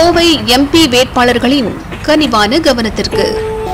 Kovai MP வேட்பாளர்களின் கனிவான கவனத்திற்கு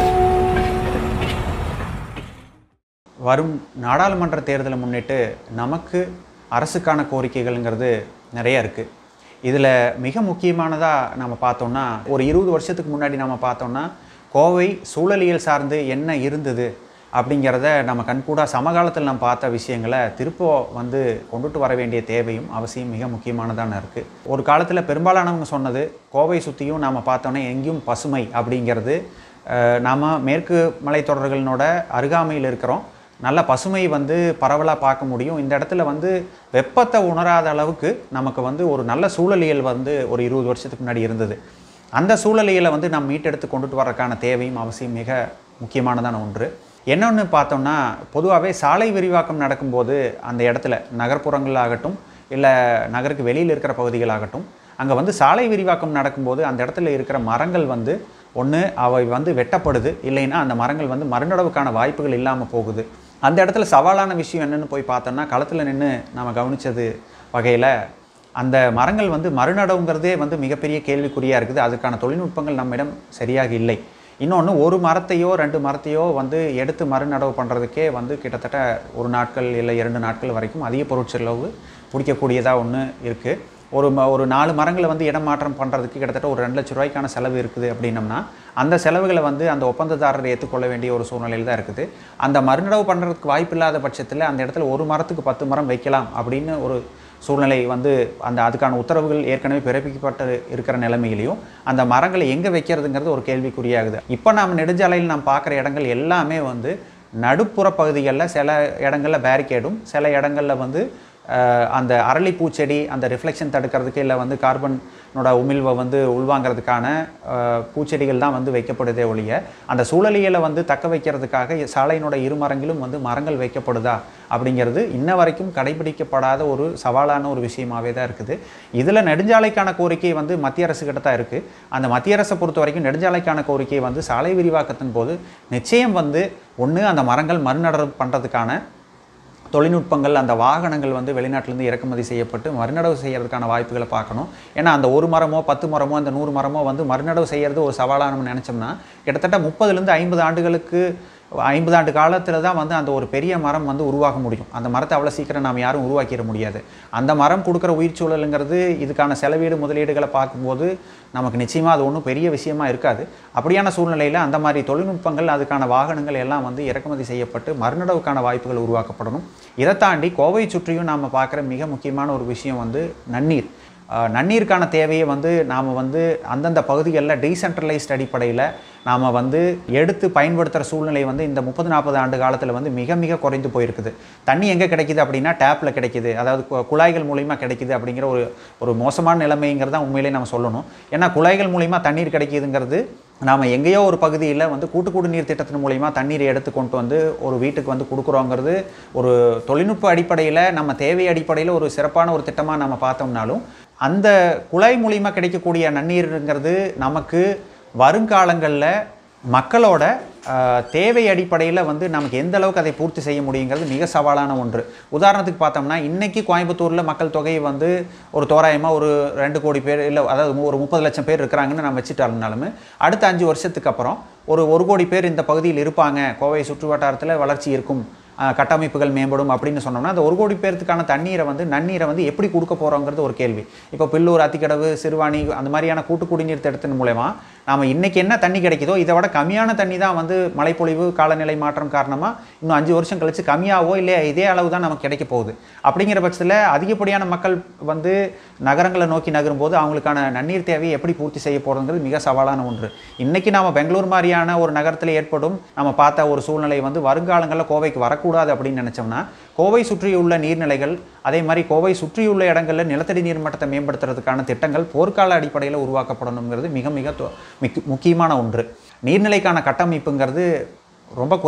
வரும் நாடாளுமன்ற தேர்தலை முன்னிட்டு நமக்கு அரசுக்கான கோரிக்கைகள்ங்கிறது நிறைய இருக்குது இதில் மிக முக்கியமானதாக நம்ம பார்த்தோம்னா ஒரு இருபது வருஷத்துக்கு முன்னாடி நம்ம பார்த்தோம்னா கோவை சூழலியல் சார்ந்து என்ன இருந்தது அப்படிங்கிறத நம்ம கண்கூடா சமகாலத்தில் நம்ம பார்த்த விஷயங்களை திருப்ப வந்து கொண்டுட்டு வர வேண்டிய தேவையும் அவசியம் மிக முக்கியமானதான இருக்குது ஒரு காலத்தில் பெரும்பாலானவங்க சொன்னது கோவை சுற்றியும் நாம் பார்த்தோன்னே எங்கேயும் பசுமை அப்படிங்கிறது அஹ், நாம மேற்கு மலைத்தொடர்களினோட அருகாமையில் இருக்கிறோம் நல்ல பசுமை வந்து பரவலாக பார்க்க முடியும் இந்த இடத்துல வந்து வெப்பத்தை உணராத அளவுக்கு நமக்கு வந்து ஒரு நல்ல சூழலியல் வந்து ஒரு இருபது வருஷத்துக்கு முன்னாடி இருந்தது அந்த சூழலியலை வந்து நம்ம மீட்டெடுத்து கொண்டுட்டு வரக்கான தேவையும் அவசியம் மிக முக்கியமானதான ஒன்று என்னொன்று பார்த்தோம்னா பொதுவாகவே சாலை விரிவாக்கம் நடக்கும்போது அந்த இடத்துல நகர்ப்புறங்களாகட்டும் இல்லை நகருக்கு வெளியில் இருக்கிற பகுதிகளாகட்டும் அங்கே வந்து சாலை விரிவாக்கம் நடக்கும்போது அந்த இடத்துல இருக்கிற மரங்கள் வந்து ஒன்று அவை வந்து வெட்டப்படுது இல்லைன்னா அந்த மரங்கள் வந்து மறுநடவுக்கான வாய்ப்புகள் இல்லாமல் போகுது அந்த இடத்துல சவாலான விஷயம் என்னன்னு போய் பார்த்தோம்னா களத்தில் நின்று நம்ம கவனித்தது வகையில் அந்த மரங்கள் வந்து மறுநடவுங்கிறதே வந்து மிகப்பெரிய கேள்விக்குறியாக இருக்குது அதுக்கான தொழில்நுட்பங்கள் நம்மிடம் சரியாக இல்லை இன்னொன்று ஒரு மரத்தையோ ரெண்டு மரத்தையோ வந்து எடுத்து மறுநடவு பண்ணுறதுக்கே வந்து கிட்டத்தட்ட ஒரு நாட்கள் இல்லை இரண்டு நாட்கள் வரைக்கும் அதிக பொருட்செலவு பிடிக்கக்கூடியதாக ஒன்று இருக்குது ஒரு ம ஒரு நாலு மரங்களை வந்து இடம் மாற்றம் பண்ணுறதுக்கு கிட்டத்தட்ட ஒரு ரெண்டு லட்ச ரூபாய்க்கான செலவு இருக்குது அப்படின்னம்னா அந்த செலவுகளை வந்து அந்த ஒப்பந்ததாரர் ஏற்றுக்கொள்ள வேண்டிய ஒரு சூழ்நிலையில் தான் இருக்குது அந்த மறுநடவு பண்ணுறதுக்கு வாய்ப்பு இல்லாத பட்சத்தில் அந்த இடத்துல ஒரு மரத்துக்கு பத்து மரம் வைக்கலாம் அப்படின்னு ஒரு சூழ்நிலை வந்து அந்த அதுக்கான உத்தரவுகள் ஏற்கனவே பிறப்பிக்கப்பட்டு இருக்கிற நிலைமையிலையும் அந்த மரங்களை எங்கே வைக்கிறதுங்கிறது ஒரு கேள்விக்குறியாகுது இப்போ நாம் நெடுஞ்சாலையில் நாம் பார்க்குற இடங்கள் எல்லாமே வந்து நடுப்புற பகுதிகளில் சில இடங்களில் பேரிகேடும் சில இடங்களில் வந்து அஹ், அந்த அரளி பூச்செடி அந்த ரிஃப்ளெக்ஷன் தடுக்கிறதுக்கு இல்லை வந்து கார்பனோட உமிழ்வை வந்து உள்வாங்கிறதுக்கான அஹ், பூச்செடிகள் தான் வந்து வைக்கப்படுதே ஒழிய அந்த சூழலியலை வந்து தக்க வைக்கிறதுக்காக சாலையினோட இரு மரங்கிலும் வந்து மரங்கள் வைக்கப்படுதா அப்படிங்கிறது இன்ன வரைக்கும் கடைபிடிக்கப்படாத ஒரு சவாலான ஒரு விஷயமாவே தான் இருக்குது இதில் நெடுஞ்சாலைக்கான கோரிக்கை வந்து மத்திய அரசு கிட்ட தான் இருக்குது அந்த மத்திய அரசை பொறுத்த வரைக்கும் நெடுஞ்சாலைக்கான கோரிக்கை வந்து சாலை விரிவாக்கத்தின் போது நிச்சயம் வந்து ஒன்று அந்த மரங்கள் மறுநடவு பண்ணுறதுக்கான தொழில்நுட்பங்கள் அந்த வாகனங்கள் வந்து வெளிநாட்டிலேருந்து இறக்குமதி செய்யப்பட்டு மறுநடவு செய்யறதுக்கான வாய்ப்புகளை பார்க்கணும் ஏன்னா அந்த ஒரு மரமோ பத்து மரமோ அந்த நூறு மரமோ வந்து மறுநடவு செய்யறது ஒரு சவாலாக நம்ம நினச்சோம்னா கிட்டத்தட்ட முப்பதுலேருந்து ஐம்பது ஆண்டுகளுக்கு ஐம்பது ஆண்டு காலத்தில் தான் வந்து அந்த ஒரு பெரிய மரம் வந்து உருவாக முடியும் அந்த மரத்தை அவ்வளோ சீக்கிரம் நாம் யாரும் உருவாக்கிட முடியாது அந்த மரம் கொடுக்குற உயிர் சூழலுங்கிறது இதுக்கான செலவீடு முதலீடுகளை பார்க்கும்போது நமக்கு நிச்சயமாக அது ஒன்றும் பெரிய விஷயமா இருக்காது அப்படியான சூழ்நிலையில் அந்த மாதிரி தொழில்நுட்பங்கள் அதுக்கான வாகனங்கள் எல்லாம் வந்து இறக்குமதி செய்யப்பட்டு மறுநடவுக்கான வாய்ப்புகள் உருவாக்கப்படணும் இதை தாண்டி கோவை சுற்றியும் நாம் பார்க்குற மிக முக்கியமான ஒரு விஷயம் வந்து நன்னீர் ஆஹ் நன்னீருக்கான தேவையை வந்து நாம் வந்து அந்தந்த பகுதிகளில் டீசென்ட்ரலைஸ்ட் அடிப்படையில் நாம் வந்து எடுத்து பயன்படுத்துகிற சூழ்நிலை வந்து இந்த முப்பது நாற்பது ஆண்டு காலத்தில் வந்து மிக மிக குறைந்து போயிருக்குது தண்ணி எங்கே கிடைக்குது அப்படின்னா டேப்பில் கிடைக்குது அதாவது கு- குழாய்கள் மூலிமா கிடைக்குது அப்படிங்கிற ஒரு ஒரு மோசமான நிலைமைங்கிறத உண்மையிலே நம்ம சொல்லணும் ஏன்னா குழாய்கள் மூலிமா தண்ணீர் கிடைக்குதுங்கிறது நாம் எங்கேயோ ஒரு பகுதியில் வந்து கூட்டு குடிநீர் திட்டத்தின் மூலிமா தண்ணீரை எடுத்து கொண்டு வந்து ஒரு வீட்டுக்கு வந்து கொடுக்குறோங்கிறது ஒரு தொழில்நுட்ப அடிப்படையில் நம்ம தேவை அடிப்படையில் ஒரு சிறப்பான ஒரு திட்டமாக நம்ம பார்த்தோம்னாலும் அந்த குழாய் மூலிமா கிடைக்கக்கூடிய நன்னீருங்கிறது நமக்கு வருங்காலங்களில் மக்களோட ஆஹ், தேவை அடிப்படையில் வந்து நமக்கு எந்த அளவுக்கு அதை பூர்த்தி செய்ய முடியுங்கிறது மிக சவாலான ஒன்று உதாரணத்துக்கு பார்த்தோம்னா இன்னைக்கு கோயம்புத்தூரில் மக்கள் தொகை வந்து ஒரு தோராயமாக ஒரு ரெண்டு கோடி பேர் இல்லை அதாவது ஒரு முப்பது லட்சம் பேர் இருக்கிறாங்கன்னு நம்ம வச்சுட்டாலும்னாலுமே அடுத்த அஞ்சு வருஷத்துக்கு அப்புறம் ஒரு ஒரு கோடி பேர் இந்த பகுதியில் இருப்பாங்க கோவை சுற்று வட்டாரத்தில் வளர்ச்சி இருக்கும் ஆஹ், கட்டமைப்புகள் மேம்படும் அப்படின்னு சொன்னோம்னா அந்த ஒரு கோடி பேர்த்துக்கான தண்ணீரை வந்து நன்னீரை வந்து எப்படி கொடுக்க போகிறோங்கிறது ஒரு கேள்வி இப்போ பில்லூர் அத்திக்கடவு சிறுவாணி அந்த மாதிரியான கூட்டு குடிநீர் திட்டத்தின் மூலயமா நாம் இன்னைக்கு என்ன தண்ணி கிடைக்குதோ இதை விட கம்மியான தண்ணி தான் வந்து மழைப்பொழிவு காலநிலை மாற்றம் காரணமாக இன்னும் அஞ்சு வருஷம் கழிச்சு கம்மியாவோ இல்லை இதே அளவு தான் நமக்கு கிடைக்க போகுது அப்படிங்கிற பட்சத்தில் அதிகப்படியான மக்கள் வந்து நகரங்களை நோக்கி நகரும்போது அவங்களுக்கான நன்னீர் தேவையை எப்படி பூர்த்தி செய்ய போகிறதுங்கிறது மிக சவாலான ஒன்று இன்னைக்கு நாம பெங்களூர் மாதிரியான ஒரு நகரத்தில் ஏற்படும் நம்ம பார்த்த ஒரு சூழ்நிலை வந்து வருங்காலங்களில் கோவைக்கு வரக்கூடாது அப்படின்னு நினச்சோம்னா கோவை சுற்றியுள்ள நீர்நிலைகள் அதே மாதிரி கோவை சுற்றியுள்ள இடங்களில் நிலத்தடி நீர் மட்டத்தை மேம்படுத்துறதுக்கான திட்டங்கள் போர்க்கால அடிப்படையில் உருவாக்கப்படணுங்கிறது மிக மிக தொ- மிக்க- முக்கியமான ஒன்று நீர்நிலைக்கான கட்டமைப்புங்கிறது ரொம்ப குறைவு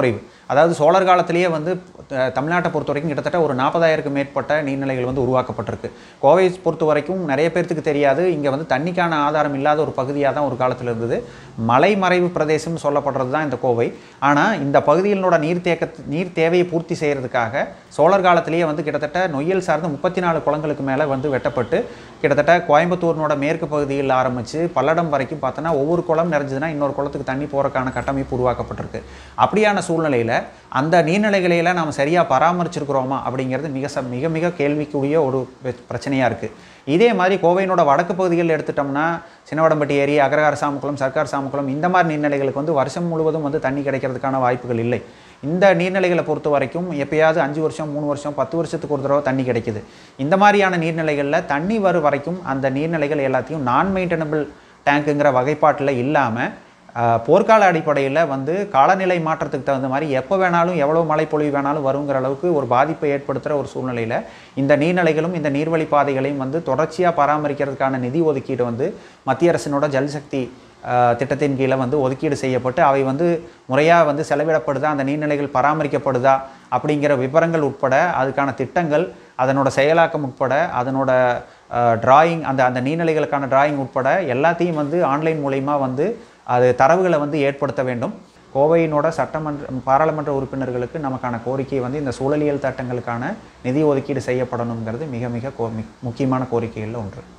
அதாவது சோழர் காலத்திலேயே வந்து அஹ், தமிழ்நாட்டை பொறுத்த வரைக்கும் கிட்டத்தட்ட ஒரு நாற்பதாயிரத்துக்கு மேற்பட்ட நீர்நிலைகள் வந்து உருவாக்கப்பட்டிருக்கு கோவை பொறுத்த வரைக்கும் நிறைய பேர்த்துக்கு தெரியாது இங்கே வந்து தண்ணிக்கான ஆதாரம் இல்லாத ஒரு பகுதியாக தான் ஒரு காலத்தில் இருந்தது மலைமறைவு பிரதேசம் சொல்லப்படுறது தான் இந்த கோவை ஆனால் இந்த பகுதிகளோட நீர் தேக்க நீர் தேவையை பூர்த்தி செய்கிறதுக்காக சோழர் காலத்திலேயே வந்து கிட்டத்தட்ட நொய்யல் சார்ந்த முப்பத்தி நாலு குளங்களுக்கு மேலே வந்து வெட்டப்பட்டு கிட்டத்தட்ட கோயம்புத்தூர்னோட மேற்கு பகுதியில் ஆரம்பித்து பல்லடம் வரைக்கும் பார்த்தோன்னா ஒவ்வொரு குளம் நிறைஞ்சதுன்னா இன்னொரு குளத்துக்கு தண்ணி போகிறக்கான கட்டமைப்பு உருவாக்கப்பட்டிருக்கு அப்படியான சூழ்நிலையில் அந்த நீர்நிலைகளையெல்லாம் நாம் சரியாக பராமரிச்சிருக்கிறோமா அப்படிங்கிறது மிக ச மிக மிக கேள்விக்குரிய ஒரு பெ- பிரச்சனையா இருக்குது இதே மாதிரி கோவையினோட வடக்கு பகுதிகளில் எடுத்துட்டோம்னா சின்னவடம்பட்டி ஏரி அகரகார சாமக்குளம் சர்க்கார் சாமக்குளம் இந்த மாதிரி நீர்நிலைகளுக்கு வந்து வருஷம் முழுவதும் வந்து தண்ணி கிடைக்கிறதுக்கான வாய்ப்புகள் இல்லை இந்த நீர்நிலைகளை பொறுத்த வரைக்கும் எப்பயாவது அஞ்சு வருஷம் மூணு வருஷம் பத்து வருஷத்துக்கு ஒரு தடவை தண்ணி கிடைக்குது இந்த மாதிரியான நீர்நிலைகளில் தண்ணி வரும் வரைக்கும் அந்த நீர்நிலைகள் எல்லாத்தையும் நான் மெயின்டெனபிள் டேங்குங்கிற வகைப்பாட்டில் இல்லாமல் ஆஹ் போர்க்கால அடிப்படையில் வந்து காலநிலை மாற்றத்துக்கு தகுந்த மாதிரி எப்போ வேணாலும் எவ்வளோ மழைப்பொழிவு வேணாலும் வருங்கிற அளவுக்கு ஒரு பாதிப்பை ஏற்படுத்துகிற ஒரு சூழ்நிலையில் இந்த நீர்நிலைகளும் இந்த நீர்வழி பாதைகளையும் வந்து தொடர்ச்சியாக பராமரிக்கிறதுக்கான நிதி ஒதுக்கீடு வந்து மத்திய அரசினோட ஜல்சக்தி ஆஹ் திட்டத்தின் கீழே வந்து ஒதுக்கீடு செய்யப்பட்டு அவை வந்து முறையாக வந்து செலவிடப்படுதா அந்த நீர்நிலைகள் பராமரிக்கப்படுதா அப்படிங்கிற விவரங்கள் உட்பட அதுக்கான திட்டங்கள் அதனோட செயலாக்கம் உட்பட அதனோட டிராயிங் அந்த அந்த நீர்நிலைகளுக்கான டிராயிங் உட்பட எல்லாத்தையும் வந்து ஆன்லைன் மூலயமா வந்து அது தரவுகளை வந்து ஏற்படுத்த வேண்டும் கோவையினோட சட்டமன்ற பாராளுமன்ற உறுப்பினர்களுக்கு நமக்கான கோரிக்கை வந்து இந்த சூழலியல் சட்டங்களுக்கான நிதி ஒதுக்கீடு செய்யப்படணுங்கிறது மிக மிக கோ மி- முக்கியமான கோரிக்கைகளில் ஒன்று